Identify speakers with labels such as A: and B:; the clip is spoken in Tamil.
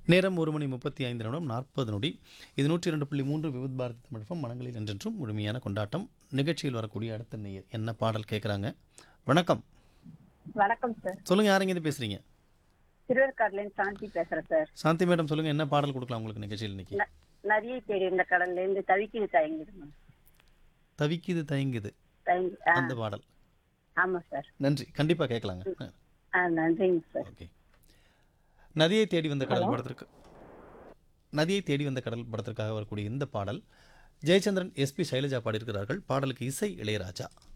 A: நேரம் ஒரு மணி முப்பத்தி ஐந்து நிமிடம் நாற்பது நொடி இது நூற்றி இரண்டு புள்ளி மூன்று விவித் பாரதி தமிழகம் மனங்களில் என்றென்றும் முழுமையான கொண்டாட்டம் நிகழ்ச்சியில் வரக்கூடிய அடுத்த நேயர் என்ன பாடல் கேட்குறாங்க வணக்கம்
B: வணக்கம் சார்
A: சொல்லுங்கள் யாருங்க இது பேசுகிறீங்க
B: திருவேற்காடுலேருந்து சாந்தி பேசுறேன் சார்
A: சாந்தி மேடம் சொல்லுங்கள் என்ன பாடல் கொடுக்கலாம் உங்களுக்கு நிகழ்ச்சியில் இன்னைக்கு
B: ந- நதியை தேடி இந்த கடல்ல இருந்து தவிக்குது தயங்குது
A: தவிக்குது தயங்குது
B: தயங்கி ஆ,
A: அந்த பாடல்
B: ஆமா சார்
A: நன்றி கண்டிப்பாக கேட்கலாங்க
B: ஆ நன்றிங்க சார்
A: ஓகே நதியை தேடி வந்த கடல் படத்திற்கு நதியை தேடி வந்த கடல் படத்திற்காக வரக்கூடிய இந்த பாடல் ஜெயச்சந்திரன் எஸ்பி சைலஜா பாடியிருக்கிறார்கள் பாடலுக்கு இசை இளையராஜா